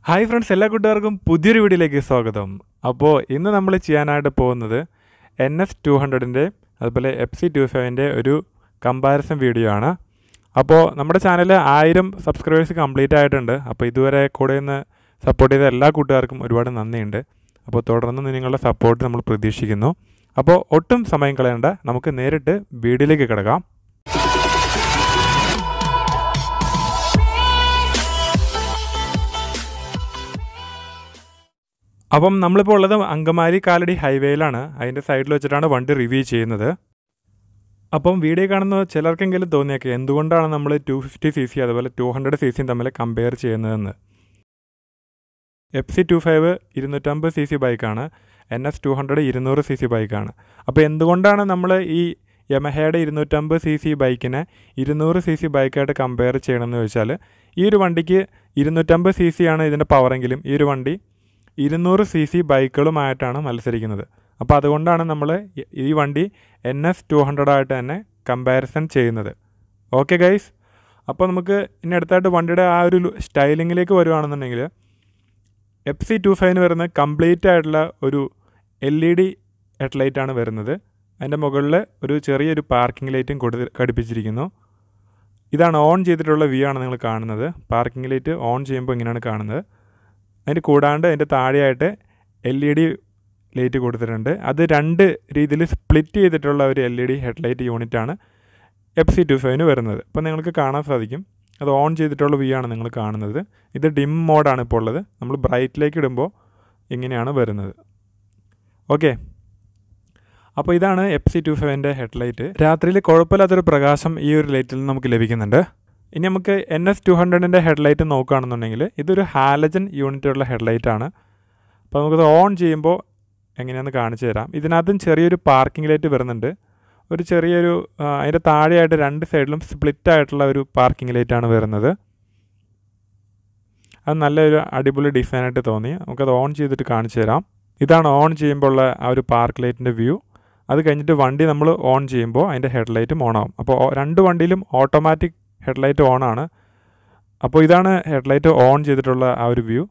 hi friends എല്ലാ കൂട്ടുകാർക്കും പുതിയൊരു വീഡിയോയിലേക്ക് സ്വാഗതം അപ്പോൾ ഇന്ന് നമ്മൾ ചെയ്യാനായിട്ട് പോകുന്നത് എൻ എസ് ടു ഹൺഡ്രഡിൻ്റെ അതുപോലെ എഫ് സി ടു ഫൈവിൻ്റെ ഒരു കമ്പാരിസൺ വീഡിയോ ആണ് അപ്പോൾ നമ്മുടെ ചാനൽ ആയിരം സബ്സ്ക്രൈബേഴ്സ് കംപ്ലീറ്റ് ആയിട്ടുണ്ട് അപ്പോൾ ഇതുവരെ കൂടെ നിന്ന് സപ്പോർട്ട് ചെയ്ത എല്ലാ കൂട്ടുകാർക്കും ഒരുപാട് നന്ദിയുണ്ട് അപ്പോൾ തുടർന്ന് നിങ്ങളുടെ സപ്പോർട്ട് നമ്മൾ പ്രതീക്ഷിക്കുന്നു അപ്പോൾ ഒട്ടും സമയം കളയണ്ട നമുക്ക് നേരിട്ട് വീഡിയോയിലേക്ക് കിടക്കാം അപ്പം നമ്മളിപ്പോൾ ഉള്ളത് അങ്കമാലി കാലടി ഹൈവേയിലാണ് അതിൻ്റെ സൈഡിൽ വെച്ചിട്ടാണ് വണ്ടി റിവ്യൂ ചെയ്യുന്നത് അപ്പം വീഡിയോ കാണുന്ന ചിലർക്കെങ്കിലും തോന്നിയേക്കെ എന്തുകൊണ്ടാണ് നമ്മൾ ടു ഫിഫ്റ്റി സി സി അതുപോലെ ടു ഹൺഡ്രഡ് സി സിയും തമ്മിൽ കമ്പയർ ചെയ്യുന്നതെന്ന് എഫ് സി ടു ഫൈവ് ഇരുന്നൂറ്റമ്പത് സി സി ബൈക്കാണ് എൻ എസ് ടു ഹൺഡ്രഡ് ഇരുന്നൂറ് സി സി ബൈക്കാണ് അപ്പോൾ എന്തുകൊണ്ടാണ് നമ്മൾ ഈ യമഹയുടെ ഇരുന്നൂറ്റമ്പത് സി സി ബൈക്കിനെ ഇരുന്നൂറ് സി സി ബൈക്കായിട്ട് കമ്പയർ ചെയ്യണമെന്ന് ചോദിച്ചാൽ ഈ ഒരു വണ്ടിക്ക് ഇരുന്നൂറ്റമ്പത് സി സി ആണ് ഇതിൻ്റെ പവറെങ്കിലും ഈ ഒരു വണ്ടി ഇരുന്നൂറ് സി സി ബൈക്കുകളുമായിട്ടാണ് മത്സരിക്കുന്നത് അപ്പോൾ അതുകൊണ്ടാണ് നമ്മൾ ഈ വണ്ടി എൻ എസ് ടു ഹൺഡ്രഡായിട്ട് തന്നെ കമ്പാരിസൺ ചെയ്യുന്നത് ഓക്കെ ഗൈസ് അപ്പോൾ നമുക്ക് ഇനി അടുത്തായിട്ട് വണ്ടിയുടെ ആ ഒരു സ്റ്റൈലിങ്ങിലേക്ക് വരുവാണെന്നുണ്ടെങ്കിൽ എഫ് സി ടു ഫൈവിന് വരുന്ന കംപ്ലീറ്റ് ആയിട്ടുള്ള ഒരു എൽ ഇ ഡി ഹെഡ്ലൈറ്റാണ് വരുന്നത് അതിൻ്റെ മുകളിൽ ഒരു ചെറിയൊരു പാർക്കിംഗ് ലൈറ്റും കൊടുത്ത് ഘടിപ്പിച്ചിരിക്കുന്നു ഇതാണ് ഓൺ ചെയ്തിട്ടുള്ള വ്യൂ ആണ് നിങ്ങൾ കാണുന്നത് പാർക്കിംഗ് ലൈറ്റ് ഓൺ ചെയ്യുമ്പോൾ ഇങ്ങനെയാണ് കാണുന്നത് അതിന് കൂടാണ്ട് അതിൻ്റെ താഴെയായിട്ട് എൽ ഇ ഡി ലൈറ്റ് കൊടുത്തിട്ടുണ്ട് അത് രണ്ട് രീതിയിൽ സ്പ്ലിറ്റ് ചെയ്തിട്ടുള്ള ഒരു എൽ ഇ ഡി ഹെഡ്ലൈറ്റ് യൂണിറ്റാണ് എഫ് സി ടു ഫൈവിന് വരുന്നത് അപ്പോൾ നിങ്ങൾക്ക് കാണാൻ സാധിക്കും അത് ഓൺ ചെയ്തിട്ടുള്ള വ്യൂ ആണ് നിങ്ങൾ കാണുന്നത് ഇത് ഡിം മോഡാണ് ഇപ്പോൾ ഉള്ളത് നമ്മൾ ബ്രൈറ്റിലേക്ക് ഇടുമ്പോൾ ഇങ്ങനെയാണ് വരുന്നത് ഓക്കെ അപ്പോൾ ഇതാണ് എഫ് സി ടു ഫൈവിൻ്റെ ഹെഡ്ലൈറ്റ് രാത്രിയിൽ കുഴപ്പമില്ലാത്തൊരു പ്രകാശം ഈ ഒരു ലൈറ്റിൽ നിന്ന് നമുക്ക് ലഭിക്കുന്നുണ്ട് ഇനി നമുക്ക് എൻ എസ് ടു ഹൺഡ്രഡിൻ്റെ ഹെഡ്ലൈറ്റ് നോക്കുകയാണെന്നുണ്ടെങ്കിൽ ഇതൊരു ഹാലജൻ യൂണിറ്റുള്ള ഹെഡ്ലൈറ്റാണ് അപ്പോൾ നമുക്കത് ഓൺ ചെയ്യുമ്പോൾ എങ്ങനെയാണെന്ന് കാണിച്ചു തരാം ഇതിനകത്തും ചെറിയൊരു പാർക്കിംഗ് ലൈറ്റ് വരുന്നുണ്ട് ഒരു ചെറിയൊരു അതിൻ്റെ താഴെയായിട്ട് രണ്ട് സൈഡിലും സ്പ്ലിറ്റ് ആയിട്ടുള്ള ഒരു പാർക്കിംഗ് ലൈറ്റാണ് വരുന്നത് അത് നല്ലൊരു അടിപൊളി ഡിസൈനായിട്ട് തോന്നി നമുക്കത് ഓൺ ചെയ്തിട്ട് കാണിച്ചു തരാം ഇതാണ് ഓൺ ചെയ്യുമ്പോൾ ഉള്ള ആ ഒരു പാർക്ക് ലൈറ്റിൻ്റെ വ്യൂ അത് കഴിഞ്ഞിട്ട് വണ്ടി നമ്മൾ ഓൺ ചെയ്യുമ്പോൾ അതിൻ്റെ ഹെഡ്ലൈറ്റും ഓൺ ആവും അപ്പോൾ രണ്ട് വണ്ടിയിലും ഓട്ടോമാറ്റിക് ഹെഡ്ലൈറ്റ് ഓൺ ആണ് അപ്പോൾ ഇതാണ് ഹെഡ്ലൈറ്റ് ഓൺ ചെയ്തിട്ടുള്ള ആ ഒരു വ്യൂ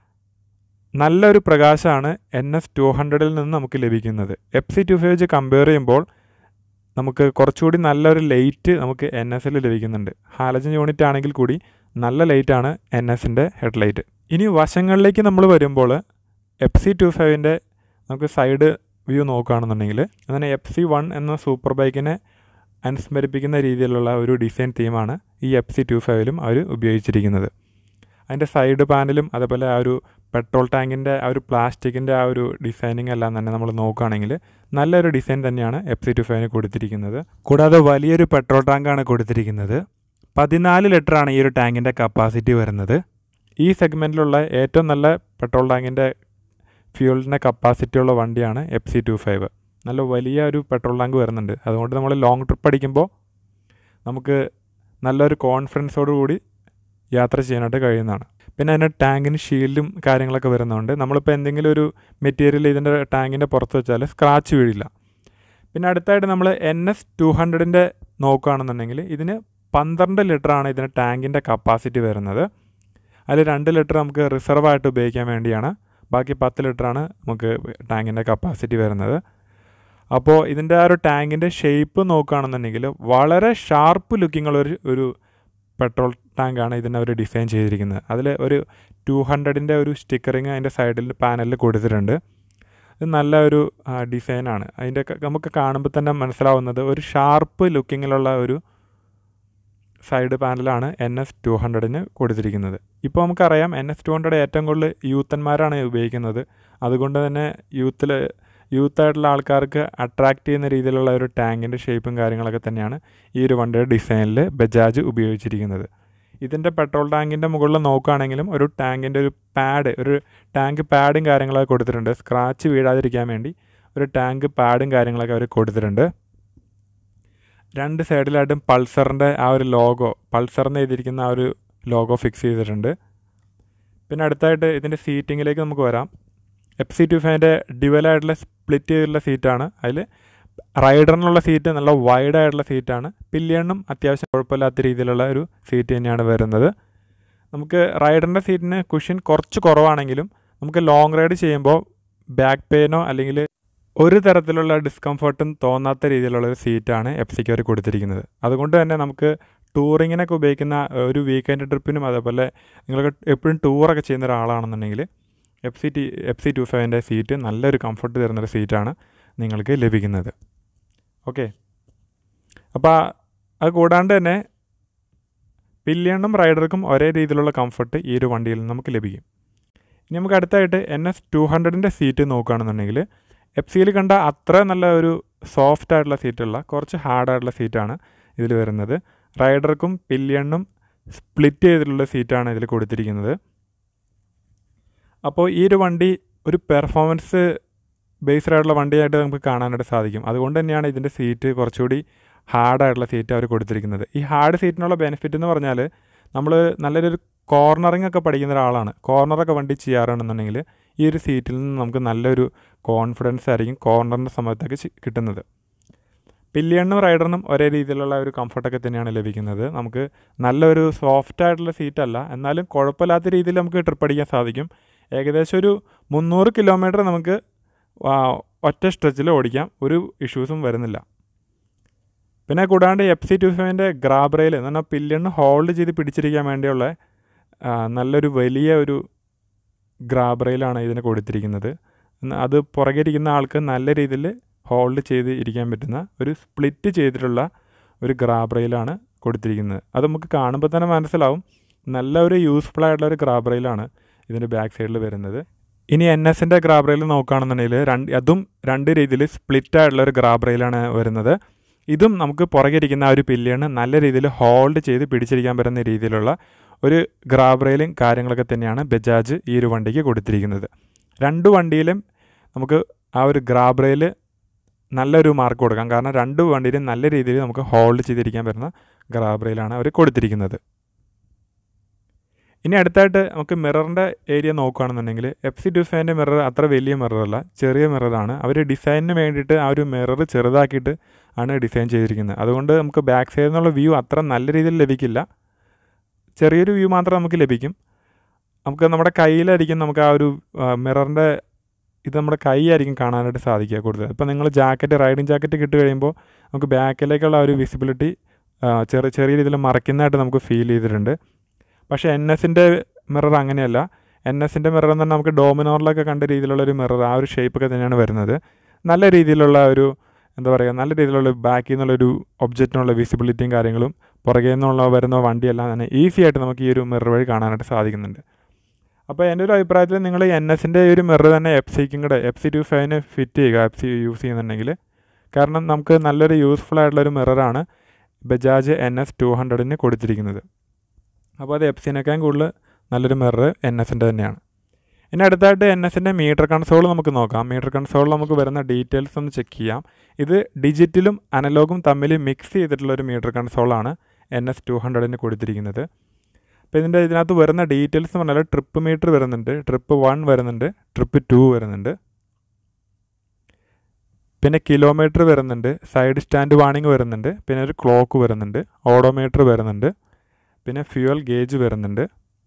നല്ലൊരു പ്രകാശമാണ് എൻ എസ് ടു ഹൺഡ്രഡിൽ നിന്ന് നമുക്ക് ലഭിക്കുന്നത് എഫ് സി ടു ഫൈവ് വെച്ച് കമ്പയർ ചെയ്യുമ്പോൾ നമുക്ക് കുറച്ചുകൂടി നല്ലൊരു ലൈറ്റ് നമുക്ക് എൻ എസിൽ ലഭിക്കുന്നുണ്ട് ഹാലജൻ യൂണിറ്റ് ആണെങ്കിൽ കൂടി നല്ല ലൈറ്റാണ് എൻ എസിൻ്റെ ഹെഡ്ലൈറ്റ് ഇനി വശങ്ങളിലേക്ക് നമ്മൾ വരുമ്പോൾ എഫ് സി ടു ഫൈവിൻ്റെ നമുക്ക് സൈഡ് വ്യൂ നോക്കുകയാണെന്നുണ്ടെങ്കിൽ അങ്ങനെ എഫ് സി വൺ എന്ന സൂപ്പർ ബൈക്കിനെ അനുസ്മരിപ്പിക്കുന്ന രീതിയിലുള്ള ഒരു ഡിസൈൻ തീമാണ് ഈ എഫ് സി ടു ഫൈവിലും അവർ ഉപയോഗിച്ചിരിക്കുന്നത് അതിൻ്റെ സൈഡ് പാനലും അതേപോലെ ആ ഒരു പെട്രോൾ ടാങ്കിൻ്റെ ആ ഒരു പ്ലാസ്റ്റിക്കിൻ്റെ ആ ഒരു ഡിസൈനിങ് എല്ലാം തന്നെ നമ്മൾ നോക്കുകയാണെങ്കിൽ നല്ലൊരു ഡിസൈൻ തന്നെയാണ് എഫ് സി ടു ഫൈവിന് കൊടുത്തിരിക്കുന്നത് കൂടാതെ വലിയൊരു പെട്രോൾ ടാങ്കാണ് കൊടുത്തിരിക്കുന്നത് പതിനാല് ലിറ്ററാണ് ഈ ഒരു ടാങ്കിൻ്റെ കപ്പാസിറ്റി വരുന്നത് ഈ സെഗ്മെൻറ്റിലുള്ള ഏറ്റവും നല്ല പെട്രോൾ ടാങ്കിൻ്റെ ഫ്യൂളിൻ്റെ കപ്പാസിറ്റി ഉള്ള വണ്ടിയാണ് എഫ് സി ടു ഫൈവ് നല്ല വലിയ ഒരു പെട്രോൾ ടാങ്ക് വരുന്നുണ്ട് അതുകൊണ്ട് നമ്മൾ ലോങ് ട്രിപ്പ് അടിക്കുമ്പോൾ നമുക്ക് നല്ലൊരു കോൺഫിഡൻസോടു കൂടി യാത്ര ചെയ്യാനായിട്ട് കഴിയുന്നതാണ് പിന്നെ അതിൻ്റെ ടാങ്കിന് ഷീൽഡും കാര്യങ്ങളൊക്കെ വരുന്നതുകൊണ്ട് നമ്മളിപ്പോൾ എന്തെങ്കിലും ഒരു മെറ്റീരിയൽ ഇതിൻ്റെ ടാങ്കിൻ്റെ പുറത്ത് വെച്ചാൽ സ്ക്രാച്ച് വീഴില്ല പിന്നെ അടുത്തായിട്ട് നമ്മൾ എൻ എസ് ടു ഹൺഡ്രഡിൻ്റെ നോക്കുകയാണെന്നുണ്ടെങ്കിൽ ഇതിന് പന്ത്രണ്ട് ലിറ്ററാണ് ഇതിൻ്റെ ടാങ്കിൻ്റെ കപ്പാസിറ്റി വരുന്നത് അതിൽ രണ്ട് ലിറ്റർ നമുക്ക് റിസർവായിട്ട് ഉപയോഗിക്കാൻ വേണ്ടിയാണ് ബാക്കി പത്ത് ലിറ്ററാണ് നമുക്ക് ടാങ്കിൻ്റെ കപ്പാസിറ്റി വരുന്നത് അപ്പോൾ ഇതിൻ്റെ ആ ഒരു ടാങ്കിൻ്റെ ഷേപ്പ് നോക്കുകയാണെന്നുണ്ടെങ്കിൽ വളരെ ഷാർപ്പ് ലുക്കിംഗ് ഉള്ള ഒരു ഒരു പെട്രോൾ ടാങ്കാണ് ഇതിനെ അവർ ഡിസൈൻ ചെയ്തിരിക്കുന്നത് അതിൽ ഒരു ടു ഹൺഡ്രഡിൻ്റെ ഒരു സ്റ്റിക്കറിങ് അതിൻ്റെ സൈഡിൽ പാനലിൽ കൊടുത്തിട്ടുണ്ട് ഇത് നല്ല ഒരു ഡിസൈനാണ് അതിൻ്റെ നമുക്ക് കാണുമ്പോൾ തന്നെ മനസ്സിലാവുന്നത് ഒരു ഷാർപ്പ് ലുക്കിങ്ങിലുള്ള ഒരു സൈഡ് പാനലാണ് എൻ എസ് ടു ഹൺഡ്രഡിന് കൊടുത്തിരിക്കുന്നത് ഇപ്പോൾ നമുക്കറിയാം എൻ എസ് ടു ഹൺഡ്രഡ് ഏറ്റവും കൂടുതൽ യൂത്തന്മാരാണ് ഉപയോഗിക്കുന്നത് അതുകൊണ്ട് തന്നെ യൂത്തിൽ യൂത്തായിട്ടുള്ള ആൾക്കാർക്ക് അട്രാക്റ്റ് ചെയ്യുന്ന രീതിയിലുള്ള ഒരു ടാങ്കിൻ്റെ ഷേപ്പും കാര്യങ്ങളൊക്കെ തന്നെയാണ് ഈ ഒരു വണ്ടിയുടെ ഡിസൈനിൽ ബജാജ് ഉപയോഗിച്ചിരിക്കുന്നത് ഇതിൻ്റെ പെട്രോൾ ടാങ്കിൻ്റെ മുകളിൽ നോക്കുകയാണെങ്കിലും ഒരു ടാങ്കിൻ്റെ ഒരു പാഡ് ഒരു ടാങ്ക് പാഡും കാര്യങ്ങളൊക്കെ കൊടുത്തിട്ടുണ്ട് സ്ക്രാച്ച് വീഴാതിരിക്കാൻ വേണ്ടി ഒരു ടാങ്ക് പാഡും കാര്യങ്ങളൊക്കെ അവർ കൊടുത്തിട്ടുണ്ട് രണ്ട് സൈഡിലായിട്ടും പൾസറിൻ്റെ ആ ഒരു ലോഗോ പൾസറിന് എഴുതിയിരിക്കുന്ന ആ ഒരു ലോഗോ ഫിക്സ് ചെയ്തിട്ടുണ്ട് പിന്നെ അടുത്തായിട്ട് ഇതിൻ്റെ സീറ്റിങ്ങിലേക്ക് നമുക്ക് വരാം എഫ് സി ടു ഫൈവിൻ്റെ ഡിവലായിട്ടുള്ള സ്പ്ലിറ്റ് ചെയ്തിട്ടുള്ള സീറ്റാണ് അതിൽ റൈഡറിനുള്ള സീറ്റ് നല്ല വൈഡായിട്ടുള്ള സീറ്റാണ് പില്ലിയണ്ണും അത്യാവശ്യം കുഴപ്പമില്ലാത്ത രീതിയിലുള്ള ഒരു സീറ്റ് തന്നെയാണ് വരുന്നത് നമുക്ക് റൈഡറിൻ്റെ സീറ്റിന് കുഷൻ കുറച്ച് കുറവാണെങ്കിലും നമുക്ക് ലോങ് റൈഡ് ചെയ്യുമ്പോൾ ബാക്ക് പെയിനോ അല്ലെങ്കിൽ ഒരു തരത്തിലുള്ള ഡിസ്കംഫർട്ടും തോന്നാത്ത രീതിയിലുള്ള ഒരു സീറ്റാണ് എഫ് സിക്ക് അവർ കൊടുത്തിരിക്കുന്നത് അതുകൊണ്ട് തന്നെ നമുക്ക് ടൂറിങ്ങിനൊക്കെ ഉപയോഗിക്കുന്ന ഒരു വീക്കെൻഡ് ട്രിപ്പിനും അതേപോലെ നിങ്ങൾക്ക് എപ്പോഴും ടൂറൊക്കെ ചെയ്യുന്ന ഒരാളാണെന്നുണ്ടെങ്കിൽ F C T F C two ഫൈവിൻ്റെ സീറ്റ് നല്ലൊരു കംഫർട്ട് തരുന്നൊരു സീറ്റാണ് നിങ്ങൾക്ക് ലഭിക്കുന്നത് ഓക്കെ അപ്പോൾ അത് കൂടാണ്ട് തന്നെ പില്ലിയണ്ണും റൈഡർക്കും ഒരേ രീതിയിലുള്ള കംഫർട്ട് ഈ ഒരു വണ്ടിയിൽ നിന്ന് നമുക്ക് ലഭിക്കും ഇനി നമുക്ക് അടുത്തായിട്ട് എൻ എസ് ടു ഹൺഡ്രഡിൻ്റെ സീറ്റ് നോക്കുകയാണെന്നുണ്ടെങ്കിൽ എഫ് സിയിൽ കണ്ട അത്ര നല്ല ഒരു സോഫ്റ്റ് ആയിട്ടുള്ള സീറ്റുള്ള കുറച്ച് ഹാർഡായിട്ടുള്ള സീറ്റാണ് ഇതിൽ വരുന്നത് റൈഡർക്കും പില്ലിയണ്ണും സ്പ്ലിറ്റ് ചെയ്തിട്ടുള്ള സീറ്റാണ് ഇതിൽ കൊടുത്തിരിക്കുന്നത് അപ്പോൾ ഈ ഒരു വണ്ടി ഒരു പെർഫോമൻസ് ബേസ്ഡ് ആയിട്ടുള്ള വണ്ടിയായിട്ട് നമുക്ക് കാണാനായിട്ട് സാധിക്കും അതുകൊണ്ട് തന്നെയാണ് ഇതിൻ്റെ സീറ്റ് കുറച്ചുകൂടി ഹാർഡായിട്ടുള്ള സീറ്റ് അവർ കൊടുത്തിരിക്കുന്നത് ഈ ഹാർഡ് സീറ്റിനുള്ള ബെനിഫിറ്റ് എന്ന് പറഞ്ഞാൽ നമ്മൾ നല്ലൊരു കോർണറിംഗ് ഒക്കെ പഠിക്കുന്ന ഒരാളാണ് കോർണറൊക്കെ വണ്ടി ചെയ്യാറാണെന്നുണ്ടെങ്കിൽ ഈ ഒരു സീറ്റിൽ നിന്ന് നമുക്ക് നല്ലൊരു കോൺഫിഡൻസ് ആയിരിക്കും കോർണറിൻ്റെ സമയത്തൊക്കെ കിട്ടുന്നത് പില്ലിയണ്ണും റൈഡറിനും ഒരേ രീതിയിലുള്ള ഒരു കംഫർട്ടൊക്കെ തന്നെയാണ് ലഭിക്കുന്നത് നമുക്ക് നല്ലൊരു സോഫ്റ്റ് ആയിട്ടുള്ള സീറ്റല്ല എന്നാലും കുഴപ്പമില്ലാത്ത രീതിയിൽ നമുക്ക് ട്രിപ്പ് അടിക്കാൻ സാധിക്കും ഏകദേശം ഒരു മുന്നൂറ് കിലോമീറ്റർ നമുക്ക് ഒറ്റ സ്ട്രെച്ചിൽ ഓടിക്കാം ഒരു ഇഷ്യൂസും വരുന്നില്ല പിന്നെ കൂടാണ്ട് എഫ് സി ടു ഫൈവിൻ്റെ ഗ്രാബ് റെയിൽ എന്ന് പറഞ്ഞാൽ പില്ലിയണ് ഹോൾഡ് ചെയ്ത് പിടിച്ചിരിക്കാൻ വേണ്ടിയുള്ള നല്ലൊരു വലിയ ഒരു ഗ്രാബ് റെയിലാണ് ഇതിന് കൊടുത്തിരിക്കുന്നത് അത് പുറകെ ഇരിക്കുന്ന ആൾക്ക് നല്ല രീതിയിൽ ഹോൾഡ് ചെയ്ത് ഇരിക്കാൻ പറ്റുന്ന ഒരു സ്പ്ലിറ്റ് ചെയ്തിട്ടുള്ള ഒരു ഗ്രാബ് റെയിലാണ് കൊടുത്തിരിക്കുന്നത് അത് നമുക്ക് കാണുമ്പോൾ തന്നെ മനസ്സിലാവും നല്ല ഒരു യൂസ്ഫുൾ ആയിട്ടുള്ള ഒരു ഗ്രാബ് റെയിലാണ് ഇതിൻ്റെ ബാക്ക് സൈഡിൽ വരുന്നത് ഇനി എൻ എസിൻ്റെ ഗ്രാബ് റെയിൽ നോക്കുകയാണെന്നുണ്ടെങ്കിൽ രണ്ട് അതും രണ്ട് രീതിയിൽ സ്പ്ലിറ്റ് ആയിട്ടുള്ള ഒരു ഗ്രാബ് റെയിലാണ് വരുന്നത് ഇതും നമുക്ക് പുറകെ ഇരിക്കുന്ന ആ ഒരു പില്ലിയാണ് നല്ല രീതിയിൽ ഹോൾഡ് ചെയ്ത് പിടിച്ചിരിക്കാൻ പറ്റുന്ന രീതിയിലുള്ള ഒരു ഗ്രാബ് റെയിലും കാര്യങ്ങളൊക്കെ തന്നെയാണ് ബജാജ് ഈ ഒരു വണ്ടിക്ക് കൊടുത്തിരിക്കുന്നത് രണ്ട് വണ്ടിയിലും നമുക്ക് ആ ഒരു ഗ്രാബ് റെയിൽ നല്ലൊരു മാർക്ക് കൊടുക്കാം കാരണം രണ്ട് വണ്ടിയിലും നല്ല രീതിയിൽ നമുക്ക് ഹോൾഡ് ചെയ്തിരിക്കാൻ പറ്റുന്ന ഗ്രാബ് റെയിലാണ് അവർ കൊടുത്തിരിക്കുന്നത് ഇനി അടുത്തായിട്ട് നമുക്ക് മിററിൻ്റെ ഏരിയ നോക്കുകയാണെന്നുണ്ടെങ്കിൽ എഫ് സി ഡിസൈൻ്റെ മിറർ അത്ര വലിയ മിററല്ല ചെറിയ മിററാണ് അവർ ഡിസൈനിന് വേണ്ടിയിട്ട് ആ ഒരു മിറർ ചെറുതാക്കിയിട്ട് ആണ് ഡിസൈൻ ചെയ്തിരിക്കുന്നത് അതുകൊണ്ട് നമുക്ക് ബാക്ക് സൈഡിൽ നിന്നുള്ള വ്യൂ അത്ര നല്ല രീതിയിൽ ലഭിക്കില്ല ചെറിയൊരു വ്യൂ മാത്രം നമുക്ക് ലഭിക്കും നമുക്ക് നമ്മുടെ കയ്യിലായിരിക്കും നമുക്ക് ആ ഒരു മിററിൻ്റെ ഇത് നമ്മുടെ കൈ ആയിരിക്കും കാണാനായിട്ട് സാധിക്കുക കൂടുതൽ ഇപ്പോൾ നിങ്ങൾ ജാക്കറ്റ് റൈഡിങ് ജാക്കറ്റ് കിട്ടി കഴിയുമ്പോൾ നമുക്ക് ബാക്കിലേക്കുള്ള ആ ഒരു വിസിബിലിറ്റി ചെറിയ ചെറിയ രീതിയിൽ മറയ്ക്കുന്നതായിട്ട് നമുക്ക് ഫീൽ ചെയ്തിട്ടുണ്ട് പക്ഷേ എൻ എസിൻ്റെ മിറർ അങ്ങനെയല്ല എൻ എസിൻ്റെ മിറർ എന്ന് പറഞ്ഞാൽ നമുക്ക് ഡോമിനോറിലൊക്കെ കണ്ട രീതിയിലുള്ള ഒരു മിറർ ആ ഒരു ഷേപ്പൊക്കെ തന്നെയാണ് വരുന്നത് നല്ല രീതിയിലുള്ള ഒരു എന്താ പറയുക നല്ല രീതിയിലുള്ള ബാക്കിൽ നിന്നുള്ളൊരു ഒബ്ജക്റ്റിനുള്ള വിസിബിലിറ്റിയും കാര്യങ്ങളും പുറകെ നിന്നുള്ള വരുന്ന വണ്ടിയെല്ലാം തന്നെ ഈസി ആയിട്ട് നമുക്ക് ഈ ഒരു മിറർ വഴി കാണാനായിട്ട് സാധിക്കുന്നുണ്ട് അപ്പോൾ എൻ്റെ ഒരു അഭിപ്രായത്തിൽ നിങ്ങൾ എൻ എസിൻ്റെ ഒരു മിറർ തന്നെ എഫ് സിക്കും കൂടെ എഫ് സി ടു ഫൈവിന് ഫിറ്റ് ചെയ്യുക എഫ് സി യൂസ് ചെയ്യുന്നുണ്ടെങ്കിൽ കാരണം നമുക്ക് നല്ലൊരു യൂസ്ഫുൾ ആയിട്ടുള്ളൊരു മിററാണ് ബജാജ് എൻ എസ് ടു ഹൺഡ്രഡിന് കൊടുത്തിരിക്കുന്നത് അപ്പോൾ അത് എഫ് സിനേക്കാൾ കൂടുതൽ നല്ലൊരു മിറർ എൻ എസിൻ്റെ തന്നെയാണ് ഇനി അടുത്തായിട്ട് എൻ എസിൻ്റെ മീറ്റർ കൺസോൾ നമുക്ക് നോക്കാം മീറ്റർ കൺസോളിൽ നമുക്ക് വരുന്ന ഡീറ്റെയിൽസ് ഒന്ന് ചെക്ക് ചെയ്യാം ഇത് ഡിജിറ്റലും അനലോഗും തമ്മിൽ മിക്സ് ചെയ്തിട്ടുള്ള ഒരു മീറ്റർ കൺസോളാണ് എൻ എസ് ടു ഹൺഡ്രഡിന് കൊടുത്തിരിക്കുന്നത് അപ്പോൾ ഇതിൻ്റെ ഇതിനകത്ത് വരുന്ന ഡീറ്റെയിൽസ് എന്ന് പറഞ്ഞാൽ ട്രിപ്പ് മീറ്റർ വരുന്നുണ്ട് ട്രിപ്പ് വൺ വരുന്നുണ്ട് ട്രിപ്പ് ടു വരുന്നുണ്ട് പിന്നെ കിലോമീറ്റർ വരുന്നുണ്ട് സൈഡ് സ്റ്റാൻഡ് വാണിംഗ് വരുന്നുണ്ട് പിന്നെ ഒരു ക്ലോക്ക് വരുന്നുണ്ട് ഓഡോമീറ്റർ വരുന്നുണ്ട് പിന്നെ ഫ്യൂവൽ ഗേജ് വരുന്നുണ്ട്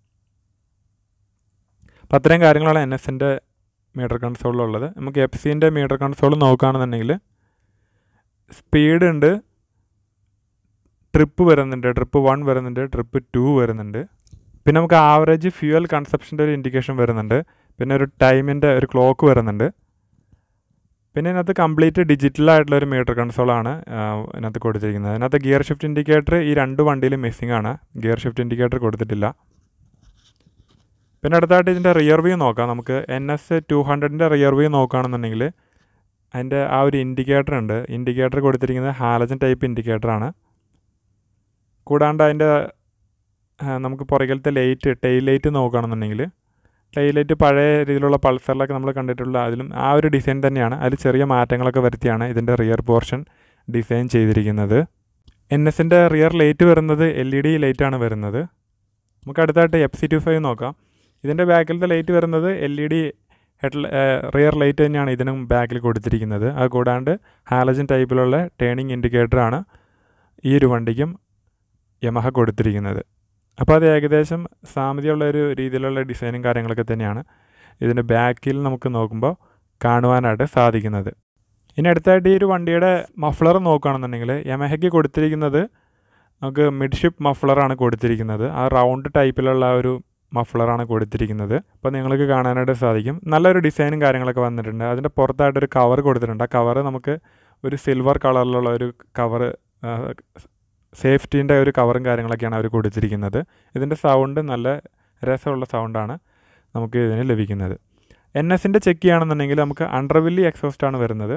അപ്പോൾ അത്രയും കാര്യങ്ങളാണ് എൻ എസിൻ്റെ മീറ്റർ കൺസോളിലുള്ളത് നമുക്ക് എഫ് സിൻ്റെ മീറ്റർ കൺസോൾ നോക്കുകയാണെന്നുണ്ടെങ്കിൽ സ്പീഡ് ഉണ്ട് ട്രിപ്പ് വരുന്നുണ്ട് ട്രിപ്പ് വൺ വരുന്നുണ്ട് ട്രിപ്പ് ടു വരുന്നുണ്ട് പിന്നെ നമുക്ക് ആവറേജ് ഫ്യൂവൽ കൺസപ്ഷൻ്റെ ഒരു ഇൻഡിക്കേഷൻ വരുന്നുണ്ട് പിന്നെ ഒരു ടൈമിൻ്റെ ഒരു ക്ലോക്ക് വരുന്നുണ്ട് പിന്നെ ഇതിനകത്ത് കംപ്ലീറ്റ് ഡിജിറ്റൽ ആയിട്ടുള്ള ഒരു മീറ്റർ കൺസോളാണ് ഇതിനകത്ത് കൊടുത്തിരിക്കുന്നത് അതിനകത്ത് ഗിയർ ഷിഫ്റ്റ് ഇൻഡിക്കേറ്റർ ഈ രണ്ട് വണ്ടിയിലും മിസ്സിംഗ് ആണ് ഗിയർ ഷിഫ്റ്റ് ഇൻഡിക്കേറ്റർ കൊടുത്തിട്ടില്ല പിന്നെ അടുത്തായിട്ട് ഇതിൻ്റെ റിയർ വ്യൂ നോക്കാം നമുക്ക് എൻ എസ് ടു ഹൺഡ്രഡിൻ്റെ റിയർ വ്യൂ നോക്കുകയാണെന്നുണ്ടെങ്കിൽ അതിൻ്റെ ആ ഒരു ഇൻഡിക്കേറ്റർ ഉണ്ട് ഇൻഡിക്കേറ്റർ കൊടുത്തിരിക്കുന്നത് ഹാലജൻ ടൈപ്പ് ഇൻഡിക്കേറ്ററാണ് കൂടാണ്ട് അതിൻ്റെ നമുക്ക് പുറകിലത്തെ ലൈറ്റ് ടെയിൽ ലൈറ്റ് നോക്കുകയാണെന്നുണ്ടെങ്കിൽ ടെയിൽ ലൈറ്റ് പഴയ രീതിയിലുള്ള പൾസറിലൊക്കെ നമ്മൾ കണ്ടിട്ടുള്ള അതിലും ആ ഒരു ഡിസൈൻ തന്നെയാണ് അതിൽ ചെറിയ മാറ്റങ്ങളൊക്കെ വരുത്തിയാണ് ഇതിൻ്റെ റിയർ പോർഷൻ ഡിസൈൻ ചെയ്തിരിക്കുന്നത് എൻ എസിൻ്റെ റിയർ ലൈറ്റ് വരുന്നത് എൽ ഇ ഡി ലൈറ്റാണ് വരുന്നത് നമുക്ക് അടുത്തായിട്ട് എഫ് സി ടു ഫൈവ് നോക്കാം ഇതിൻ്റെ ബാക്കിലത്തെ ലൈറ്റ് വരുന്നത് L E D head rear light തന്നെയാണ് ഇതിനും ബാക്കിൽ കൊടുത്തിരിക്കുന്നത് അത് കൂടാണ്ട് ഹാലജൻ ടൈപ്പിലുള്ള ടേണിംഗ് ഇൻഡിക്കേറ്ററാണ് ഈ ഒരു വണ്ടിക്കും യമഹ കൊടുത്തിരിക്കുന്നത് അപ്പോൾ അത് ഏകദേശം സാമ്യതയുള്ള ഒരു രീതിയിലുള്ള ഡിസൈനും കാര്യങ്ങളൊക്കെ തന്നെയാണ് ഇതിൻ്റെ ബാക്കിൽ നമുക്ക് നോക്കുമ്പോൾ കാണുവാനായിട്ട് സാധിക്കുന്നത് ഇനി അടുത്തായിട്ട് ഈ ഒരു വണ്ടിയുടെ മഫ്ലർ നോക്കുകയാണെന്നുണ്ടെങ്കിൽ യമഹയ്ക്ക് കൊടുത്തിരിക്കുന്നത് നമുക്ക് മിഡ്ഷിപ്പ് മഫ്ലറാണ് കൊടുത്തിരിക്കുന്നത് ആ റൗണ്ട് ടൈപ്പിലുള്ള ആ ഒരു മഫ്ലറാണ് കൊടുത്തിരിക്കുന്നത് അപ്പോൾ നിങ്ങൾക്ക് കാണാനായിട്ട് സാധിക്കും നല്ലൊരു ഡിസൈനും കാര്യങ്ങളൊക്കെ വന്നിട്ടുണ്ട് അതിൻ്റെ പുറത്തായിട്ടൊരു കവർ കൊടുത്തിട്ടുണ്ട് ആ കവർ നമുക്ക് ഒരു സിൽവർ കളറിലുള്ള ഒരു കവർ സേഫ്റ്റീൻ്റെ ഒരു കവറും കാര്യങ്ങളൊക്കെയാണ് അവർ കൊടുത്തിരിക്കുന്നത് ഇതിൻ്റെ സൗണ്ട് നല്ല രസമുള്ള സൗണ്ടാണ് നമുക്ക് ഇതിന് ലഭിക്കുന്നത് എൻ എസിൻ്റെ ചെക്ക് ചെയ്യുകയാണെന്നുണ്ടെങ്കിൽ നമുക്ക് അണ്ടർവില്ലി എക്സോസ്റ്റ് ആണ് വരുന്നത്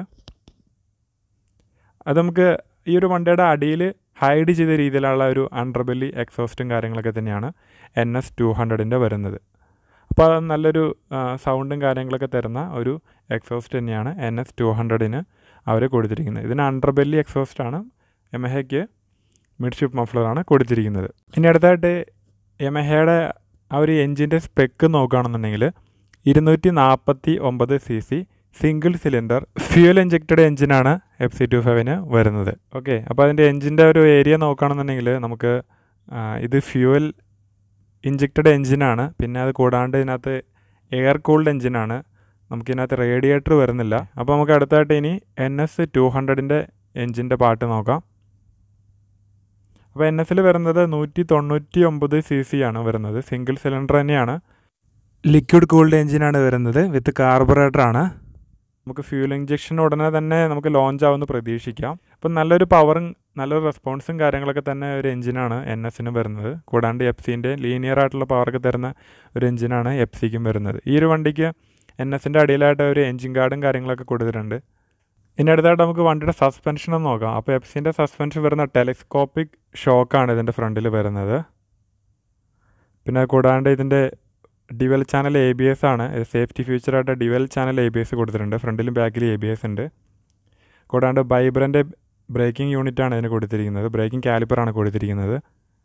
അത് നമുക്ക് ഈ ഒരു വണ്ടിയുടെ അടിയിൽ ഹൈഡ് ചെയ്ത രീതിയിലുള്ള ഒരു അണ്ടർബെല്ലി എക്സോസ്റ്റും കാര്യങ്ങളൊക്കെ തന്നെയാണ് എൻ എസ് ടു ഹൺഡ്രഡിൻ്റെ വരുന്നത് അപ്പോൾ അത് നല്ലൊരു സൗണ്ടും കാര്യങ്ങളൊക്കെ തരുന്ന ഒരു എക്സോസ്റ്റ് തന്നെയാണ് എൻ എസ് ടു ഹൺഡ്രഡിന് അവർ കൊടുത്തിരിക്കുന്നത് ഇതിന് അണ്ടർബെല്ലി എക്സോസ്റ്റാണ് യമഹയ്ക്ക് മിഡ്ഷിപ്പ് മഫ്ലറാണ് കൊടുത്തിരിക്കുന്നത് ഇനി അടുത്തായിട്ട് യമഹയുടെ ആ ഒരു എൻജിൻ്റെ സ്പെക്ക് നോക്കുകയാണെന്നുണ്ടെങ്കിൽ ഇരുന്നൂറ്റി നാൽപ്പത്തി ഒമ്പത് C C single cylinder fuel injected എഞ്ചിനാണ് എഫ് സി ടു ഫൈവിന് വരുന്നത് ഓക്കെ അപ്പോൾ അതിൻ്റെ എഞ്ചിൻ്റെ ഒരു ഏരിയ നോക്കുകയാണെന്നുണ്ടെങ്കിൽ നമുക്ക് ഇത് ഫ്യൂവൽ ഇഞ്ചക്റ്റഡ് എഞ്ചിനാണ് പിന്നെ അത് കൂടാണ്ട് ഇതിനകത്ത് എയർ കൂൾഡ് എഞ്ചിനാണ് നമുക്കിതിനകത്ത് റേഡിയേറ്റർ വരുന്നില്ല അപ്പോൾ നമുക്ക് അടുത്തായിട്ട് ഇനി എൻ എസ് ടു ഹൺഡ്രഡിൻ്റെ എഞ്ചിൻ്റെ പാട്ട് നോക്കാം അപ്പോൾ എൻ എസിൽ വരുന്നത് നൂറ്റി തൊണ്ണൂറ്റി ഒമ്പത് സി സി ആണ് വരുന്നത് സിംഗിൾ സിലിണ്ടർ തന്നെയാണ് ലിക്വിഡ് കൂൾഡ് എഞ്ചിനാണ് വരുന്നത് വിത്ത് കാർബറേറ്റർ ആണ് നമുക്ക് ഫ്യൂൽ ഇഞ്ചക്ഷൻ ഉടനെ തന്നെ നമുക്ക് ലോഞ്ച് ആവുമെന്ന് പ്രതീക്ഷിക്കാം അപ്പം നല്ലൊരു പവറും നല്ലൊരു റെസ്പോൺസും കാര്യങ്ങളൊക്കെ തന്നെ ഒരു എഞ്ചിനാണ് എൻ എസിന് വരുന്നത് കൂടാണ്ട് എഫ് സിൻ്റെ ലീനിയർ ആയിട്ടുള്ള പവറൊക്കെ തരുന്ന ഒരു എഞ്ചിനാണ് എഫ് സിക്കും വരുന്നത് ഈ ഒരു വണ്ടിക്ക് എൻ എസിൻ്റെ അടിയിലായിട്ട് ഒരു എഞ്ചിൻ കാർഡും കാര്യങ്ങളൊക്കെ കൊടുത്തിട്ടുണ്ട് ഇനി അടുത്തായിട്ട് നമുക്ക് വണ്ടിയുടെ സസ്പെൻഷൻ ഒന്ന് നോക്കാം അപ്പോൾ എഫ് സിൻ്റെ സസ്പെൻഷൻ വരുന്ന ടെലിസ്കോപ്പിക് ഷോക്കാണ് ഇതിൻ്റെ ഫ്രണ്ടിൽ വരുന്നത് പിന്നെ കൂടാണ്ട് ഇതിൻ്റെ dual channel A B S ആണ് സേഫ്റ്റി ഫീച്ചറായിട്ട് dual channel A B S കൊടുത്തിട്ടുണ്ട് ഫ്രണ്ടിലും ബാക്കിലും എ ബി എസ് ഉണ്ട് കൂടാണ്ട് ബൈബ്രൻ്റെ ബ്രേക്കിംഗ് യൂണിറ്റാണ് ഇതിന് കൊടുത്തിരിക്കുന്നത് ബ്രേക്കിംഗ് കാലിപ്പറാണ് കൊടുത്തിരിക്കുന്നത്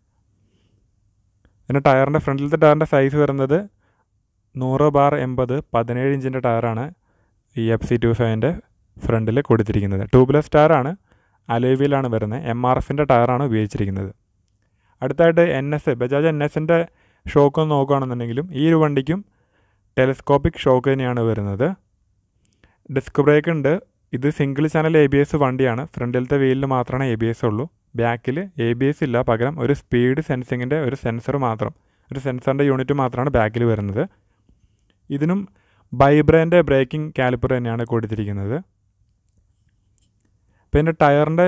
പിന്നെ ടയറിൻ്റെ ഫ്രണ്ടിലത്തെ ടയറിൻ്റെ സൈസ് വരുന്നത് നൂറ് ബാർ എൺപത് പതിനേഴ് ഇഞ്ചിൻ്റെ ടയറാണ് ഈ എഫ് സി ടു ഫൈവിൻ്റെ ഫ്രണ്ടിൽ കൊടുത്തിരിക്കുന്നത് ട്യൂബ്ലെസ് ടയറാണ് അലോവിയിലാണ് വരുന്നത് എം ആർ എഫിൻ്റെ ടയറാണ് ഉപയോഗിച്ചിരിക്കുന്നത് അടുത്തായിട്ട് എൻ എസ് ബജാജ് എൻ എസിൻ്റെ ഷോക്ക് ഒന്ന് നോക്കുകയാണെന്നുണ്ടെങ്കിലും ഈ ഒരു വണ്ടിക്കും ടെലിസ്കോപ്പിക് ഷോക്ക് തന്നെയാണ് വരുന്നത് ഡിസ്ക് ബ്രേക്ക് ഉണ്ട് ഇത് single channel A B S വണ്ടിയാണ് ഫ്രണ്ടിലത്തെ വീലിൽ മാത്രമേ എ ബി എസ് ഉള്ളൂ ബാക്കിൽ എ ബി എസ് ഇല്ല പകരം ഒരു സ്പീഡ് സെൻസിങ്ങിൻ്റെ ഒരു സെൻസർ മാത്രം ഒരു സെൻസറിൻ്റെ യൂണിറ്റ് മാത്രമാണ് ബാക്കിൽ വരുന്നത് ഇതിനും ബൈബ്രേൻ്റെ ബ്രേക്കിംഗ് കാലിപ്പർ തന്നെയാണ് കൊടുത്തിരിക്കുന്നത് പിന്നെ ടയറിൻ്റെ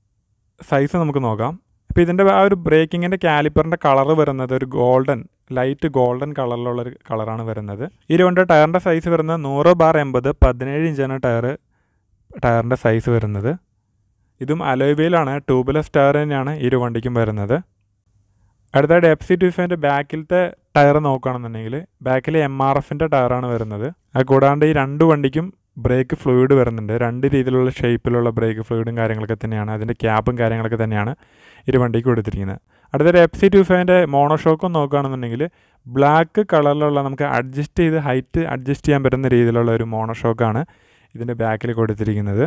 സൈസ് നമുക്ക് നോക്കാം അപ്പോൾ ഇതിൻ്റെ ആ ഒരു ബ്രേക്കിങ്ങിൻ്റെ കാലിപ്പറിൻ്റെ കളർ വരുന്നത് ഒരു ഗോൾഡൻ ലൈറ്റ് ഗോൾഡൻ കളറിലുള്ള ഒരു കളറാണ് വരുന്നത് ഇരുവണ്ട് ടയറിൻ്റെ സൈസ് വരുന്നത് നൂറ് ബാർ എൺപത് പതിനേഴ് ഇഞ്ചാണ് ടയർ ടയറിൻ്റെ സൈസ് വരുന്നത് ഇതും അലോയിബയിലാണ് ട്യൂബ്ലെസ് ടയർ തന്നെയാണ് ഇരു വണ്ടിക്കും വരുന്നത് അടുത്തായിട്ട് എഫ് സി ട്യൂഫിൻ്റെ ബാക്കിലത്തെ ടയർ നോക്കുകയാണെന്നുണ്ടെങ്കിൽ ബാക്കിൽ എം ആർ എഫിൻ്റെ ടയറാണ് വരുന്നത് അത് കൂടാണ്ട് ഈ രണ്ട് വണ്ടിക്കും ബ്രേക്ക് ഫ്ലൂയിഡ് വരുന്നുണ്ട് രണ്ട് രീതിയിലുള്ള ഷേപ്പിലുള്ള ബ്രേക്ക് ഫ്ലൂയിഡും കാര്യങ്ങളൊക്കെ തന്നെയാണ് അതിൻ്റെ ക്യാപ്പും കാര്യങ്ങളൊക്കെ തന്നെയാണ് ഇരു വണ്ടിക്ക് കൊടുത്തിരിക്കുന്നത് അടുത്തൊരു എഫ് സി ടു ഫൈവിൻ്റെ മോണോഷോക്കും നോക്കുകയാണെന്നുണ്ടെങ്കിൽ ബ്ലാക്ക് കളറിലുള്ള നമുക്ക് അഡ്ജസ്റ്റ് ചെയ്ത് ഹൈറ്റ് അഡ്ജസ്റ്റ് ചെയ്യാൻ പറ്റുന്ന രീതിയിലുള്ള ഒരു മോണോഷോക്കാണ് ഇതിൻ്റെ ബാക്കിൽ കൊടുത്തിരിക്കുന്നത്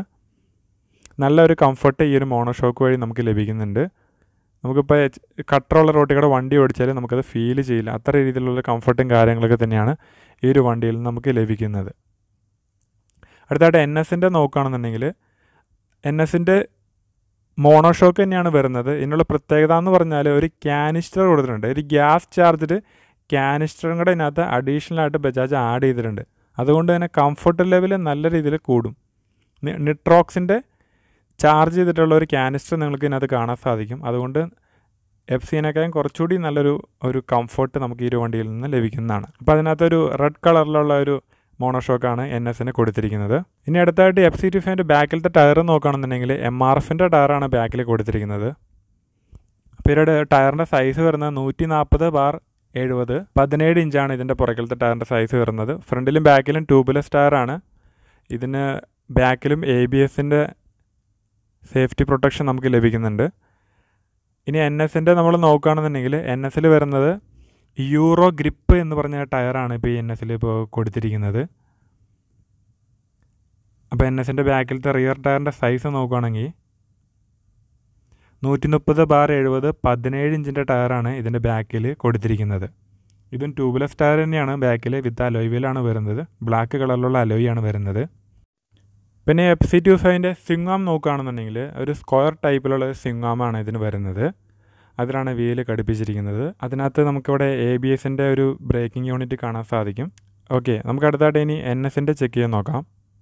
നല്ലൊരു കംഫർട്ട് ഈ ഒരു മോണോഷോക്ക് വഴി നമുക്ക് ലഭിക്കുന്നുണ്ട് നമുക്കിപ്പോൾ കട്ടറുള്ള റോട്ടിൽ കൂടെ വണ്ടി ഓടിച്ചാൽ നമുക്കത് ഫീൽ ചെയ്യില്ല അത്ര രീതിയിലുള്ള കംഫർട്ടും കാര്യങ്ങളൊക്കെ തന്നെയാണ് ഈ ഒരു വണ്ടിയിൽ നമുക്ക് ലഭിക്കുന്നത് അടുത്തായിട്ട് എൻ എസിൻ്റെ നോക്കുകയാണെന്നുണ്ടെങ്കിൽ എൻ എസിൻ്റെ മോണോഷോക്ക് തന്നെയാണ് വരുന്നത് ഇതിനുള്ള പ്രത്യേകത എന്ന് പറഞ്ഞാൽ ഒരു ക്യാനിസ്റ്റർ കൊടുത്തിട്ടുണ്ട് ഒരു ഗ്യാസ് ചാർജ് ക്യാനിസ്റ്ററും കൂടെ ഇതിനകത്ത് അഡീഷണൽ ആയിട്ട് ബജാജ് ആഡ് ചെയ്തിട്ടുണ്ട് അതുകൊണ്ട് തന്നെ കംഫർട്ട് ലെവൽ നല്ല രീതിയിൽ കൂടും നിട്രോക്സിൻ്റെ ചാർജ് ചെയ്തിട്ടുള്ള ഒരു ക്യാനിസ്റ്റർ നിങ്ങൾക്ക് ഇതിനകത്ത് കാണാൻ സാധിക്കും അതുകൊണ്ട് എഫ് സിനേക്കാളും കുറച്ചുകൂടി നല്ലൊരു ഒരു കംഫർട്ട് നമുക്ക് ഈ ഒരു വണ്ടിയിൽ നിന്ന് ലഭിക്കുന്നതാണ് അപ്പോൾ അതിനകത്തൊരു റെഡ് കളറിലുള്ള ഒരു മോണോഷോക്കാണ് എൻ എസിന് കൊടുത്തിരിക്കുന്നത് ഇനി അടുത്തായിട്ട് എഫ് സി ടി ഫൈവിൻ്റെ ബാക്കിലത്തെ ടയർ നോക്കുകയാണെന്നുണ്ടെങ്കിൽ എം ആർ എഫിൻ്റെ ടയറാണ് ബാക്കിൽ കൊടുത്തിരിക്കുന്നത് പിന്നീട് ടയറിൻ്റെ സൈസ് വരുന്നത് നൂറ്റി നാൽപ്പത് ബാർ എഴുപത് പതിനേഴ് ഇഞ്ചാണ് ഇതിൻ്റെ പുറകിലത്തെ ടയറിൻ്റെ സൈസ് വരുന്നത് ഫ്രണ്ടിലും ബാക്കിലും ട്യൂബ്ലെസ് ടയറാണ് ഇതിന് ബാക്കിലും എ ബി എസിൻ്റെ സേഫ്റ്റി പ്രൊട്ടക്ഷൻ നമുക്ക് ലഭിക്കുന്നുണ്ട് ഇനി എൻ എസിൻ്റെ നമ്മൾ നോക്കുകയാണെന്നുണ്ടെങ്കിൽ എൻ എസിൽ വരുന്നത് യൂറോ ഗ്രിപ്പ് എന്ന് പറഞ്ഞ ടയറാണ് ഇപ്പോൾ ഈ എൻ എസിൽ ഇപ്പോൾ കൊടുത്തിരിക്കുന്നത് അപ്പോൾ എൻ എസിൻ്റെ ബാക്കിലത്തെ റിയർ ടയറിൻ്റെ സൈസ് നോക്കുകയാണെങ്കിൽ നൂറ്റി മുപ്പത് ബാർ എഴുപത് പതിനേഴ് ഇഞ്ചിൻ്റെ ടയറാണ് ഇതിൻ്റെ ബാക്കിൽ കൊടുത്തിരിക്കുന്നത് ഇതും ട്യൂബ്ലെസ് ടയർ തന്നെയാണ് ബാക്കിൽ വിത്ത് അലോയിലാണ് വരുന്നത് ബ്ലാക്ക് കളറിലുള്ള അലോയാണ് വരുന്നത് പിന്നെ എഫ് സി ടു ഫൈവിൻ്റെ സിംഗാം നോക്കുകയാണെന്നുണ്ടെങ്കിൽ ഒരു സ്ക്വയർ ടൈപ്പിലുള്ള സിംഗാമാണ് ഇതിന് വരുന്നത് അതിലാണ് വീല് ഘടിപ്പിച്ചിരിക്കുന്നത് അതിനകത്ത് നമുക്കിവിടെ എ ബി എസിൻ്റെ ഒരു ബ്രേക്കിംഗ് യൂണിറ്റ് കാണാൻ സാധിക്കും ഓക്കെ നമുക്ക് അടുത്തായിട്ട് ഇനി എൻ എസിൻ്റെ ചെക്ക് ചെയ്യാൻ നോക്കാം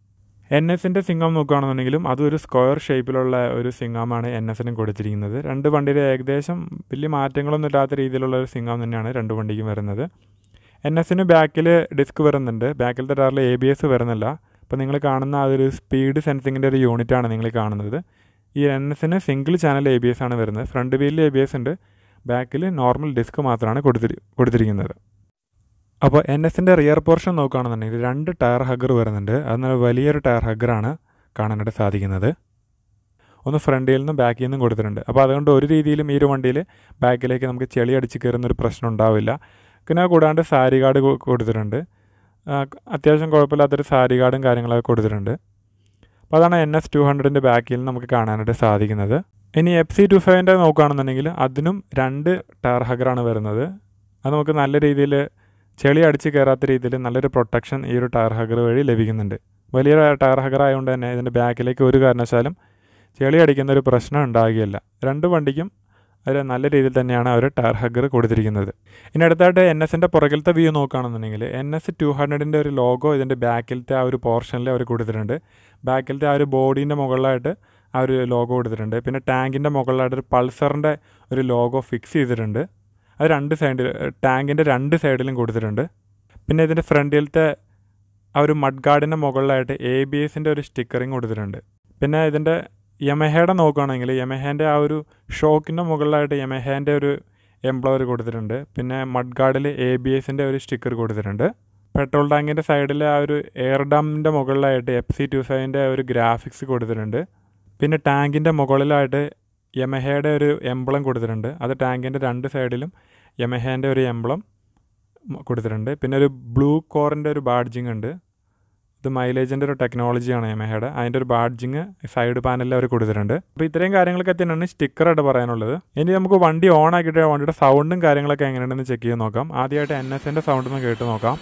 എൻ എസിൻ്റെ സിംഗം നോക്കുകയാണെന്നുണ്ടെങ്കിലും അതൊരു സ്ക്വയർ ഷേപ്പിലുള്ള ഒരു സിംഗമാണ് എൻ എസിനും കൊടുത്തിരിക്കുന്നത് രണ്ട് വണ്ടിയുടെ ഏകദേശം വലിയ മാറ്റങ്ങളൊന്നും ഇല്ലാത്ത രീതിയിലുള്ള ഒരു സിംഗം തന്നെയാണ് രണ്ട് വണ്ടിക്കും വരുന്നത് എൻ എസിന് ബാക്കിൽ ഡിസ്ക് വരുന്നുണ്ട് ബാക്കിലത്തെ ടയറിൽ എ ബി എസ് വരുന്നില്ല അപ്പോൾ നിങ്ങൾ കാണുന്ന അതൊരു സ്പീഡ് സെൻസിങ്ങിൻ്റെ ഒരു യൂണിറ്റാണ് നിങ്ങൾ കാണുന്നത് ഈ എൻ എസിന് single channel A B S ആണ് വരുന്നത് ഫ്രണ്ട് വീലിൽ എ ബി എസ് ഉണ്ട് ബാക്കിൽ നോർമൽ ഡിസ്ക് മാത്രമാണ് കൊടുത്തിരി കൊടുത്തിരിക്കുന്നത് അപ്പോൾ എൻ എസിൻ്റെ റിയർ പോർഷൻ നോക്കുകയാണെന്നുണ്ടെങ്കിൽ രണ്ട് ടയർ ഹഗ്ഗർ വരുന്നുണ്ട് അത് നല്ല വലിയൊരു ടയർ ഹഗ്ഗറാണ് കാണാനായിട്ട് സാധിക്കുന്നത് ഒന്ന് ഫ്രണ്ടിൽ നിന്നും ബാക്കിൽ നിന്നും കൊടുത്തിട്ടുണ്ട് അപ്പോൾ അതുകൊണ്ട് ഒരു രീതിയിലും ഈ ഒരു വണ്ടിയിൽ ബാക്കിലേക്ക് നമുക്ക് ചെളി അടിച്ച് കയറുന്നൊരു പ്രശ്നം ഉണ്ടാവില്ല പിന്നെ കൂടാണ്ട് സാരി കാർഡ് കൊടുത്തിട്ടുണ്ട് അത്യാവശ്യം കുഴപ്പമില്ലാത്തൊരു സാരി കാർഡും കാര്യങ്ങളൊക്കെ കൊടുത്തിട്ടുണ്ട് അപ്പോൾ അതാണ് എൻ എസ് ടു ഹൺഡ്രഡിൻ്റെ ബാക്കിൽ നമുക്ക് കാണാനായിട്ട് സാധിക്കുന്നത് ഇനി എഫ് സി ടു ഫൈവിൻ്റെ നോക്കുകയാണെന്നുണ്ടെങ്കിൽ അതിനും രണ്ട് ടയർ ഹഗറാണ് വരുന്നത് അത് നമുക്ക് നല്ല രീതിയിൽ ചെളി അടിച്ച് കയറാത്ത രീതിയിൽ നല്ലൊരു പ്രൊട്ടക്ഷൻ ഈ ഒരു ടയർ ഹഗർ വഴി ലഭിക്കുന്നുണ്ട് വലിയ ടയർ ഹഗർ ആയതുകൊണ്ട് തന്നെ ഇതിൻ്റെ ബാക്കിലേക്ക് ഒരു കാരണവശാലും ചെളി അടിക്കുന്ന ഒരു പ്രശ്നം ഉണ്ടാകുകയില്ല രണ്ട് വണ്ടിക്കും ഒരു നല്ല രീതിയിൽ തന്നെയാണ് അവർ ടയർ ഹഗ്ഗർ കൊടുത്തിരിക്കുന്നത് ഇനി അടുത്തായിട്ട് എൻ എസിൻ്റെ പുറകിലത്തെ വ്യൂ നോക്കുകയാണെന്നുണ്ടെങ്കിൽ എൻ എസ് ടു ഹൺഡ്രഡിൻ്റെ ഒരു ലോഗോ ഇതിൻ്റെ ബാക്കിലത്തെ ആ ഒരു പോർഷനിൽ അവർ കൊടുത്തിട്ടുണ്ട് ബാക്കിലത്തെ ആ ഒരു ബോഡീൻ്റെ മുകളിലായിട്ട് ആ ഒരു ലോഗോ കൊടുത്തിട്ടുണ്ട് പിന്നെ ടാങ്കിൻ്റെ മുകളിലായിട്ട് ഒരു പൾസറിൻ്റെ ഒരു ലോഗോ ഫിക്സ് ചെയ്തിട്ടുണ്ട് അത് രണ്ട് സൈഡിൽ ടാങ്കിൻ്റെ രണ്ട് സൈഡിലും കൊടുത്തിട്ടുണ്ട് പിന്നെ ഇതിൻ്റെ ഫ്രണ്ടിലത്തെ ആ ഒരു മഡ് ഗാർഡിൻ്റെ മുകളിലായിട്ട് എ ബി എസിൻ്റെ ഒരു സ്റ്റിക്കറിങ് കൊടുത്തിട്ടുണ്ട് പിന്നെ ഇതിൻ്റെ യമഹയുടെ നോക്കുകയാണെങ്കിൽ യമഹേൻ്റെ ആ ഒരു ഷോക്കിൻ്റെ മുകളിലായിട്ട് യമഹേൻ്റെ ഒരു എംപ്ലോയർ കൊടുത്തിട്ടുണ്ട് പിന്നെ മഡ് ഗാർഡിൽ എ ബി എസിൻ്റെ ഒരു സ്റ്റിക്കർ കൊടുത്തിട്ടുണ്ട് പെട്രോൾ ടാങ്കിൻ്റെ സൈഡിൽ ആ ഒരു എയർ ഡാമിൻ്റെ മുകളിലായിട്ട് എഫ് സി ടു ഫൈവിൻ്റെ ഒരു ഗ്രാഫിക്സ് കൊടുത്തിട്ടുണ്ട് പിന്നെ ടാങ്കിൻ്റെ മുകളിലായിട്ട് യമഹയുടെ ഒരു എംബ്ലം കൊടുത്തിട്ടുണ്ട് അത് ടാങ്കിൻ്റെ രണ്ട് സൈഡിലും യമഹേൻ്റെ ഒരു എംബ്ലം കൊടുത്തിട്ടുണ്ട് പിന്നെ ഒരു ബ്ലൂ കോറിൻ്റെ ഒരു ബാഡ്ജിങ് ഉണ്ട് ഇത് മൈലേജിൻ്റെ ഒരു ടെക്നോളജിയാണ് യമഹയുടെ അതിൻ്റെ ഒരു ബാഡ്ജിങ് സൈഡ് പാനലിൽ അവർ കൊടുത്തിട്ടുണ്ട് അപ്പോൾ ഇത്രയും കാര്യങ്ങളൊക്കെ തന്നെയാണ് സ്റ്റിക്കറായിട്ട് പറയാനുള്ളത് ഇനി നമുക്ക് വണ്ടി ഓൺ ആക്കിയിട്ട് വണ്ടിയുടെ സൗണ്ടും കാര്യങ്ങളൊക്കെ എങ്ങനെയുണ്ടെന്ന് ചെക്ക് ചെയ്ത് നോക്കാം ആദ്യമായിട്ട് എൻ എസിൻ്റെ സൗണ്ട് ഒന്ന് കേട്ട് നോക്കാം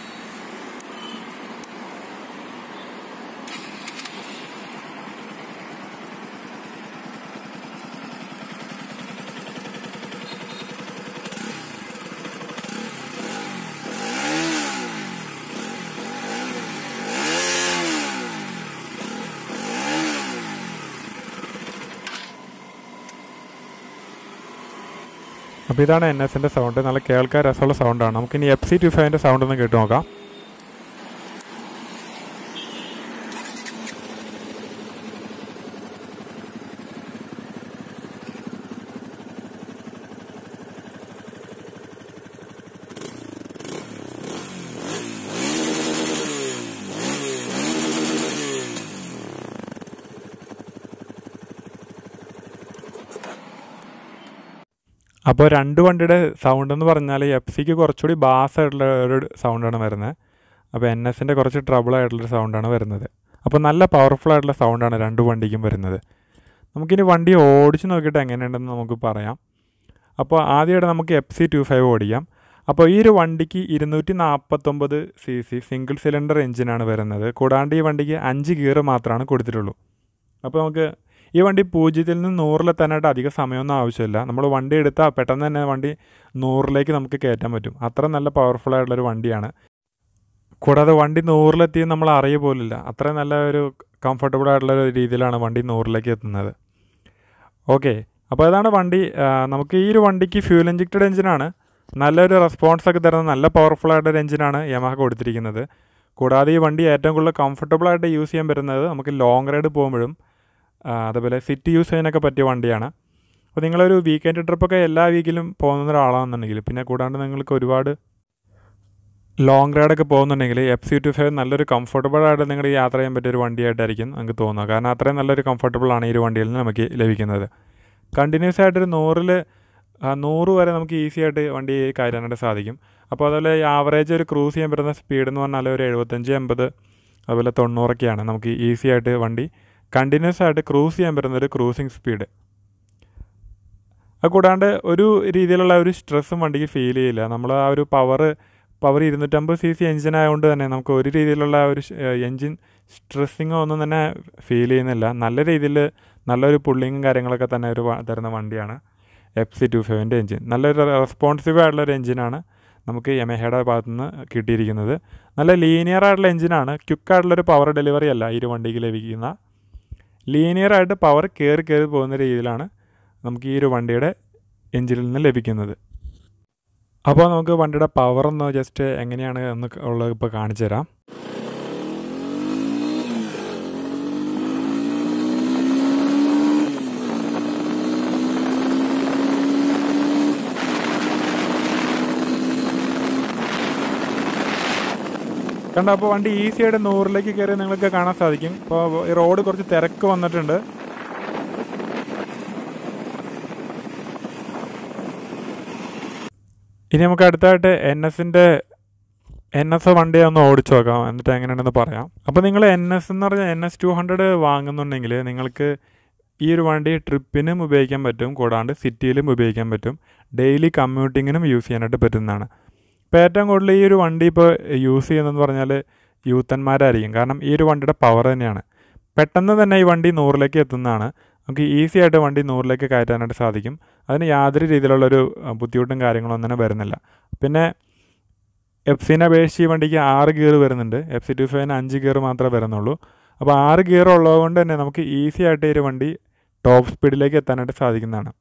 അപ്പോൾ ഇതാണ് എൻ എസിൻ്റെ സൗണ്ട് നല്ല കേൾക്കാൻ രസമുള്ള സൗണ്ടാണ് നമുക്ക് ഇനി എഫ് സി ടു ഫൈവിൻ്റെ സൗണ്ട് ഒന്ന് കേട്ട് നോക്കാം അപ്പോൾ രണ്ട് വണ്ടിയുടെ സൗണ്ട് എന്ന് പറഞ്ഞാൽ എഫ് സിക്ക് കുറച്ചുകൂടി ബാസ് ആയിട്ടുള്ള ഒരു സൗണ്ടാണ് വരുന്നത് അപ്പോൾ എൻ എസിൻ്റെ കുറച്ച് ട്രബിൾ ആയിട്ടുള്ളൊരു സൗണ്ടാണ് വരുന്നത് അപ്പോൾ നല്ല പവർഫുൾ ആയിട്ടുള്ള സൗണ്ടാണ് രണ്ട് വണ്ടിക്കും വരുന്നത് നമുക്കിനി വണ്ടി ഓടിച്ച് നോക്കിയിട്ട് എങ്ങനെയുണ്ടെന്ന് നമുക്ക് പറയാം അപ്പോൾ ആദ്യമായിട്ട് നമുക്ക് എഫ് സി ടു ഫൈവ് ഓടിക്കാം അപ്പോൾ ഈ ഒരു വണ്ടിക്ക് ഇരുന്നൂറ്റി നാൽപ്പത്തൊമ്പത് സി സി സിംഗിൾ സിലിണ്ടർ എഞ്ചിനാണ് വരുന്നത് കൂടാണ്ട് ഈ വണ്ടിക്ക് അഞ്ച് ഗിയർ മാത്രമാണ് കൊടുത്തിട്ടുള്ളൂ അപ്പോൾ നമുക്ക് ഈ വണ്ടി പൂജ്യത്തിൽ നിന്ന് നൂറിലെത്താനായിട്ട് അധിക സമയമൊന്നും ആവശ്യമില്ല നമ്മൾ വണ്ടി എടുത്താൽ പെട്ടെന്ന് തന്നെ വണ്ടി നൂറിലേക്ക് നമുക്ക് കയറ്റാൻ പറ്റും അത്ര നല്ല പവർഫുൾ ആയിട്ടുള്ളൊരു വണ്ടിയാണ് കൂടാതെ വണ്ടി നൂറിലെത്തി നമ്മൾ അറിയ പോലില്ല അത്ര നല്ല ഒരു കംഫർട്ടബിൾ ആയിട്ടുള്ള ഒരു രീതിയിലാണ് വണ്ടി നൂറിലേക്ക് എത്തുന്നത് ഓക്കെ അപ്പോൾ അതാണ് വണ്ടി നമുക്ക് ഈ ഒരു വണ്ടിക്ക് ഫ്യൂൽ ഇഞ്ചക്റ്റഡ് എഞ്ചിനാണ് നല്ലൊരു റെസ്പോൺസ് ഒക്കെ തരുന്ന നല്ല പവർഫുൾ ആയിട്ടൊരു എഞ്ചിനാണ് യമഹ കൊടുത്തിരിക്കുന്നത് കൂടാതെ ഈ വണ്ടി ഏറ്റവും കൂടുതൽ കംഫർട്ടബിൾ ആയിട്ട് യൂസ് ചെയ്യാൻ പറ്റുന്നത് നമുക്ക് ലോങ് റൈഡ് പോകുമ്പോഴും അതുപോലെ സിറ്റി യൂസ് ചെയ്യാനൊക്കെ പറ്റിയ വണ്ടിയാണ് അപ്പോൾ നിങ്ങളൊരു വീക്കെൻഡ് ട്രിപ്പൊക്കെ എല്ലാ വീക്കിലും പോകുന്ന ഒരാളാണെന്നുണ്ടെങ്കിൽ പിന്നെ കൂടാണ്ട് നിങ്ങൾക്ക് ഒരുപാട് ലോങ് റൈഡൊക്കെ പോകുന്നുണ്ടെങ്കിൽ എഫ് സി ടു ഫൈവ് നല്ലൊരു കംഫർട്ടബിൾ ആയിട്ട് നിങ്ങൾ യാത്ര ചെയ്യാൻ പറ്റിയ ഒരു വണ്ടിയായിട്ടായിരിക്കും നിങ്ങൾക്ക് തോന്നുക കാരണം അത്രയും നല്ലൊരു കംഫർട്ടബിൾ ആണ് ഈ ഒരു വണ്ടിയിൽ നിന്ന് നമുക്ക് ലഭിക്കുന്നത് കണ്ടിന്യൂസ് ആയിട്ടൊരു നൂറിൽ നൂറ് വരെ നമുക്ക് ഈസി ആയിട്ട് വണ്ടി കയറാനായിട്ട് സാധിക്കും അപ്പോൾ അതുപോലെ ആവറേജ് ഒരു ക്രൂസ് ചെയ്യാൻ പറ്റുന്ന സ്പീഡ് എന്ന് പറഞ്ഞാൽ ഒരു എഴുപത്തഞ്ച് എൺപത് അതുപോലെ തൊണ്ണൂറൊക്കെയാണ് നമുക്ക് ഈസി ആയിട്ട് വണ്ടി കണ്ടിന്യൂസ് ആയിട്ട് ക്രൂസ് ചെയ്യാൻ പറ്റുന്ന ഒരു ക്രൂസിങ് സ്പീഡ് അത് കൂടാണ്ട് ഒരു രീതിയിലുള്ള ഒരു സ്ട്രെസ്സും വണ്ടിക്ക് ഫീൽ ചെയ്യില്ല നമ്മൾ ആ ഒരു പവർ പവർ ഇരുന്നൂറ്റമ്പത് സി സി എഞ്ചിൻ ആയതുകൊണ്ട് തന്നെ നമുക്ക് ഒരു രീതിയിലുള്ള ഒരു എഞ്ചിൻ സ്ട്രെസ്സിങ്ങോ ഒന്നും തന്നെ ഫീൽ ചെയ്യുന്നില്ല നല്ല രീതിയിൽ നല്ലൊരു പുള്ളിങ്ങും കാര്യങ്ങളൊക്കെ തന്നെ ഒരു വ- തരുന്ന വണ്ടിയാണ് എഫ് സി ടു ഫൈവിൻ്റെ എഞ്ചിൻ നല്ലൊരു റെസ്പോൺസീവ് ആയിട്ടുള്ളൊരു എഞ്ചിനാണ് നമുക്ക് യമഹയുടെ ഭാഗത്തു നിന്ന് കിട്ടിയിരിക്കുന്നത് നല്ല ലീനിയർ ആയിട്ടുള്ള എഞ്ചിനാണ് ക്വിക്കായിട്ടുള്ളൊരു പവർ ഡെലിവറി അല്ല ഈ ഒരു വണ്ടിക്ക് ലഭിക്കുന്ന ലീനിയർ ആയിട്ട് പവർ കയറി കയറി പോകുന്ന രീതിയിലാണ് നമുക്ക് ഈ ഒരു വണ്ടിയുടെ എഞ്ചിനിൽ നിന്ന് ലഭിക്കുന്നത് അപ്പോൾ നമുക്ക് വണ്ടിയുടെ പവർ ഒന്ന് ജസ്റ്റ് എങ്ങനെയാണ് എന്ന് ഉള്ളത് ഇപ്പോൾ കാണിച്ചു തരാം കണ്ടോ അപ്പോൾ വണ്ടി ഈസി ആയിട്ട് നൂറിലേക്ക് കയറി നിങ്ങൾക്ക് കാണാൻ സാധിക്കും ഇപ്പോൾ ഈ റോഡ് കുറച്ച് തിരക്ക് വന്നിട്ടുണ്ട് ഇനി നമുക്ക് അടുത്തായിട്ട് എൻ എസിൻ്റെ എൻ എസ് വണ്ടി ഒന്ന് ഓടിച്ചു നോക്കാം എന്നിട്ട് എങ്ങനെയാണെന്ന് പറയാം അപ്പോൾ നിങ്ങൾ എൻ എസ് എന്ന് പറഞ്ഞാൽ എൻ എസ് ടു ഹൺഡ്രഡ് വാങ്ങുന്നുണ്ടെങ്കിൽ നിങ്ങൾക്ക് ഈ ഒരു വണ്ടി ട്രിപ്പിനും ഉപയോഗിക്കാൻ പറ്റും കൂടാണ്ട് സിറ്റിയിലും ഉപയോഗിക്കാൻ പറ്റും ഡെയിലി കമ്മ്യൂട്ടിങ്ങിനും യൂസ് ചെയ്യാനായിട്ട് പറ്റുന്നതാണ് ഇപ്പോൾ ഏറ്റവും കൂടുതൽ ഈ ഒരു വണ്ടി ഇപ്പോൾ യൂസ് ചെയ്യുന്നതെന്ന് പറഞ്ഞാൽ യൂത്തന്മാരായിരിക്കും കാരണം ഈ ഒരു വണ്ടിയുടെ പവർ തന്നെയാണ് പെട്ടെന്ന് തന്നെ ഈ വണ്ടി നൂറിലേക്ക് എത്തുന്നതാണ് നമുക്ക് ഈസി ആയിട്ട് വണ്ടി നൂറിലേക്ക് കയറ്റാനായിട്ട് സാധിക്കും അതിന് യാതൊരു രീതിയിലുള്ളൊരു അഹ്, ബുദ്ധിമുട്ടും കാര്യങ്ങളൊന്നും തന്നെ വരുന്നില്ല പിന്നെ എഫ് സിനെ അപേക്ഷിച്ച് ഈ വണ്ടിക്ക് ആറ് ഗിയർ വരുന്നുണ്ട് എഫ് സി ടു ഫൈവിന് അഞ്ച് ഗിയർ മാത്രമേ വരുന്നുള്ളൂ അപ്പോൾ ആറ് ഗിയർ ഉള്ളതുകൊണ്ട് തന്നെ നമുക്ക് ഈസി ആയിട്ട് ഈ ഒരു വണ്ടി ടോപ്പ് സ്പീഡിലേക്ക് എത്താനായിട്ട് സാധിക്കുന്നതാണ്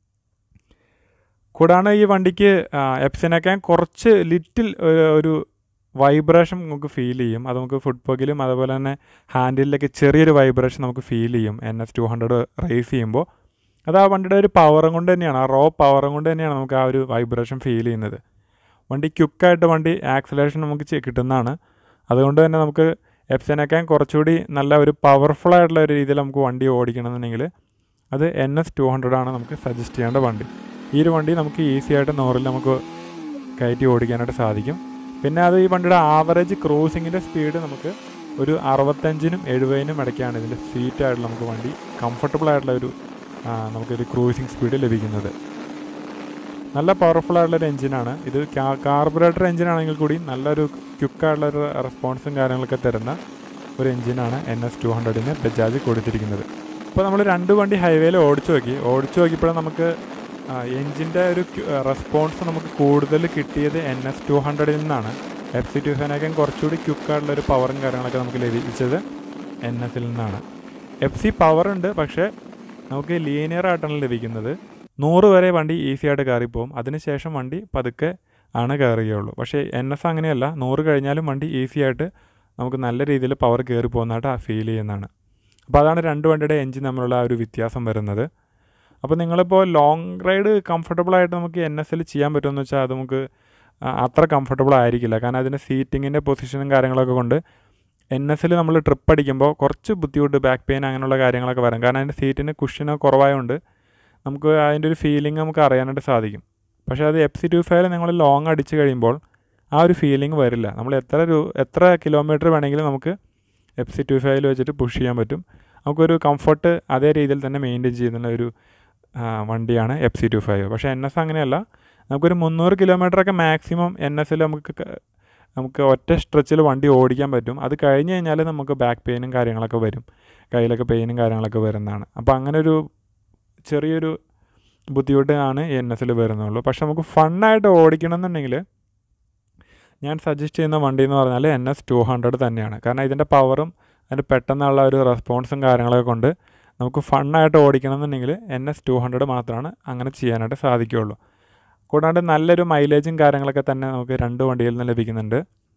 കൂടാതെ ഈ വണ്ടിക്ക് എപ്സിനൊക്കെ കുറച്ച് ലിറ്റിൽ ഒരു വൈബ്രേഷൻ നമുക്ക് ഫീൽ ചെയ്യും അത് നമുക്ക് ഫുഡ് പഗിലും അതുപോലെ തന്നെ ഹാൻഡിലൊക്കെ ചെറിയൊരു വൈബ്രേഷൻ നമുക്ക് ഫീൽ ചെയ്യും N S two hundred race ചെയ്യുമ്പോൾ അത് ആ വണ്ടിയുടെ ഒരു പവറും കൊണ്ട് തന്നെയാണ് ആ റോ പവറും കൊണ്ട് തന്നെയാണ് നമുക്ക് ആ ഒരു വൈബ്രേഷൻ ഫീൽ ചെയ്യുന്നത് വണ്ടി ക്യുക്കായിട്ട് വണ്ടി ആക്സലേഷൻ നമുക്ക് ചെ- കിട്ടുന്നതാണ് അതുകൊണ്ട് തന്നെ നമുക്ക് എപ്സിനൊക്കെ കുറച്ചുകൂടി നല്ല ഒരു പവർഫുൾ ആയിട്ടുള്ള ഒരു രീതിയിൽ നമുക്ക് വണ്ടി ഓടിക്കണമെന്നുണ്ടെങ്കിൽ അത് എൻ എസ് ടു ഹൺഡ്രഡ് ആണ് നമുക്ക് സജസ്റ്റ് ചെയ്യേണ്ട വണ്ടി ഈ ഒരു വണ്ടി നമുക്ക് ഈസി ആയിട്ട് നൂറിൽ നമുക്ക് കയറ്റി ഓടിക്കാനായിട്ട് സാധിക്കും പിന്നെ അത് ഈ വണ്ടിയുടെ ആവറേജ് ക്രൂസിങ്ങിൻ്റെ സ്പീഡ് നമുക്ക് ഒരു അറുപത്തഞ്ചിനും എഴുപതിനും ഇടയ്ക്കാണ് ഇതിൻ്റെ സ്വീറ്റ് ആയിട്ടുള്ള നമുക്ക് വണ്ടി കംഫർട്ടബിൾ ആയിട്ടുള്ള ഒരു ആ, നമുക്കൊരു ക്രൂസിങ് സ്പീഡ് ലഭിക്കുന്നത് നല്ല പവർഫുൾ ആയിട്ടുള്ള ഒരു എഞ്ചിനാണ് ഇത് കാർബറേറ്റർ എഞ്ചിൻ ആണെങ്കിൽ കൂടി നല്ലൊരു ക്വിക്കായിട്ടുള്ള ഒരു റെസ്പോൺസും കാര്യങ്ങളൊക്കെ തരുന്ന ഒരു എഞ്ചിനാണ് എൻ എസ് ടു ഹൺഡ്രഡിന് ബജാജ് കൊടുത്തിരിക്കുന്നത് ഇപ്പോൾ നമ്മൾ രണ്ട് വണ്ടി ഹൈവേയിൽ ഓടിച്ചു നോക്കി ഓടിച്ചു നോക്കിയപ്പോൾ നമുക്ക് എഞ്ചിൻ്റെ ഒരു റെസ്പോൺസ് നമുക്ക് കൂടുതൽ കിട്ടിയത് എൻ എസ് ടു ഹൺഡ്രഡിൽ നിന്നാണ് എഫ് സി ടു ഫൈനൊക്കെ കുറച്ചുകൂടി ക്വിക്കായിട്ടുള്ള ഒരു പവറും കാര്യങ്ങളൊക്കെ നമുക്ക് ലഭിച്ചത് എൻ എസിൽ നിന്നാണ് എഫ് സി പവർ ഉണ്ട് പക്ഷേ നമുക്ക് ലീനിയർ ആയിട്ടാണ് ലഭിക്കുന്നത് നൂറ് വരെ വണ്ടി ഈസി ആയിട്ട് കയറിപ്പോവും അതിനുശേഷം വണ്ടി പതുക്കെ ആണ് കയറുകയുള്ളൂ പക്ഷേ എൻ എസ് അങ്ങനെയല്ല നൂറ് കഴിഞ്ഞാലും വണ്ടി ഈസി ആയിട്ട് നമുക്ക് നല്ല രീതിയിൽ പവർ കയറി പോകുന്നതായിട്ട് ഫീൽ ചെയ്യുന്നതാണ് അപ്പോൾ അതാണ് രണ്ട് വണ്ടിയുടെ എഞ്ചിൻ തമ്മിലുള്ള ആ ഒരു വ്യത്യാസം വരുന്നത് അപ്പോൾ നിങ്ങളിപ്പോൾ ലോങ് റൈഡ് കംഫർട്ടബിൾ ആയിട്ട് നമുക്ക് എൻ എസ് എൽ ചെയ്യാൻ പറ്റുമെന്ന് വെച്ചാൽ അത് നമുക്ക് ആ, അത്ര കംഫർട്ടബിൾ ആയിരിക്കില്ല കാരണം അതിൻ്റെ സീറ്റിങ്ങിൻ്റെ പൊസിഷനും കാര്യങ്ങളൊക്കെ കൊണ്ട് എൻ എസ് എൽ നമ്മൾ ട്രിപ്പ് അടിക്കുമ്പോൾ കുറച്ച് ബുദ്ധിമുട്ട് ബാക്ക് പെയിൻ അങ്ങനെയുള്ള കാര്യങ്ങളൊക്കെ വരും കാരണം അതിൻ്റെ സീറ്റിന് കുഷന് കുറവായതുകൊണ്ട് നമുക്ക് അതിൻ്റെ ഒരു ഫീലിംഗ് നമുക്ക് അറിയാനായിട്ട് സാധിക്കും പക്ഷേ അത് എഫ് സി ടു ഫൈവിൽ നിങ്ങൾ ലോങ് അടിച്ച് കഴിയുമ്പോൾ ആ ഒരു ഫീലിംഗ് വരില്ല നമ്മൾ എത്ര രൂ എത്ര കിലോമീറ്റർ വേണമെങ്കിലും നമുക്ക് എഫ് സി ടു ഫൈവിൽ വെച്ചിട്ട് പുഷ് ചെയ്യാൻ പറ്റും നമുക്കൊരു കംഫർട്ട് അതേ രീതിയിൽ തന്നെ മെയിൻറ്റെയിൻ ചെയ്യുന്ന ഒരു ആ, വണ്ടിയാണ് എഫ് സി ടു ഫൈവ് പക്ഷേ എൻ എസ് അങ്ങനെയല്ല നമുക്കൊരു മുന്നൂറ് കിലോമീറ്ററൊക്കെ മാക്സിമം എൻ എസിൽ നമുക്ക് ക- നമുക്ക് ഒറ്റ സ്ട്രെച്ചിൽ വണ്ടി ഓടിക്കാൻ പറ്റും അത് കഴിഞ്ഞ് കഴിഞ്ഞാൽ നമുക്ക് ബാക്ക് പെയിനും കാര്യങ്ങളൊക്കെ വരും കയ്യിലൊക്കെ പെയിനും കാര്യങ്ങളൊക്കെ വരുന്നതാണ് അപ്പോൾ അങ്ങനെ ഒരു ചെറിയൊരു ബുദ്ധിമുട്ടാണ് എൻ എസിൽ വരുന്നുള്ളൂ പക്ഷെ നമുക്ക് ഫണ്ണായിട്ട് ഓടിക്കണം എന്നുണ്ടെങ്കിൽ ഞാൻ സജസ്റ്റ് ചെയ്യുന്ന വണ്ടി എന്ന് പറഞ്ഞാൽ എൻ എസ് ടു ഹൺഡ്രഡ് തന്നെയാണ് കാരണം ഇതിൻ്റെ പവറും അതിൻ്റെ പെട്ടെന്നുള്ള ഒരു റെസ്പോൺസും കാര്യങ്ങളൊക്കെ കൊണ്ട് നമുക്ക് ഫണ്ണായിട്ട് ഓടിക്കണം എന്നുണ്ടെങ്കിൽ എൻ എസ് ടു ഹൺഡ്രഡ് മാത്രമാണ് അങ്ങനെ ചെയ്യാനായിട്ട് സാധിക്കുകയുള്ളൂ കൂടാണ്ട് നല്ലൊരു മൈലേജും കാര്യങ്ങളൊക്കെ തന്നെ നമുക്ക് രണ്ട് വണ്ടിയിൽ നിന്ന് ലഭിക്കുന്നുണ്ട്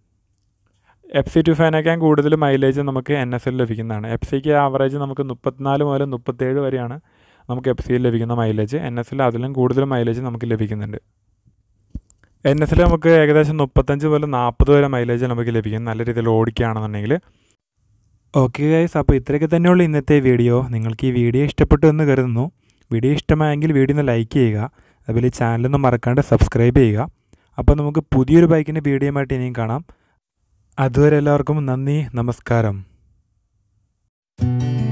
എഫ് സി ടു ഫൈനൊക്കെ കൂടുതൽ മൈലേജ് നമുക്ക് എൻ എസ് എൽ ലഭിക്കുന്നതാണ് എഫ് സിക്ക് ആവറേജ് നമുക്ക് മുപ്പത്തിനാല് മുതൽ മുപ്പത്തേഴ് വരെയാണ് നമുക്ക് എഫ് സിയിൽ ലഭിക്കുന്ന മൈലേജ് എൻ എസ് എൽ അതിലും കൂടുതൽ മൈലേജ് നമുക്ക് ലഭിക്കുന്നുണ്ട് എൻ എസ് എൽ നമുക്ക് ഏകദേശം മുപ്പത്തഞ്ച് മുതൽ നാൽപ്പത് വരെ മൈലേജ് നമുക്ക് ലഭിക്കും നല്ല രീതിയിൽ ഓടിക്കുകയാണെന്നുണ്ടെങ്കിൽ ഓക്കെ ഗൈസ് അപ്പോൾ ഇത്രയൊക്കെ തന്നെയുള്ളൂ ഇന്നത്തെ വീഡിയോ നിങ്ങൾക്ക് ഈ വീഡിയോ ഇഷ്ടപ്പെട്ടു എന്ന് കരുതുന്നു വീഡിയോ ഇഷ്ടമായെങ്കിൽ വീഡിയോ ഒന്ന് ലൈക്ക് ചെയ്യുക അതുപോലെ ഈ ചാനലൊന്നും മറക്കാണ്ട് സബ്സ്ക്രൈബ് ചെയ്യുക അപ്പോൾ നമുക്ക് പുതിയൊരു ബൈക്കിൻ്റെ വീഡിയോയുമായിട്ട് ഇനിയും കാണാം അതുവരെ എല്ലാവർക്കും നന്ദി നമസ്കാരം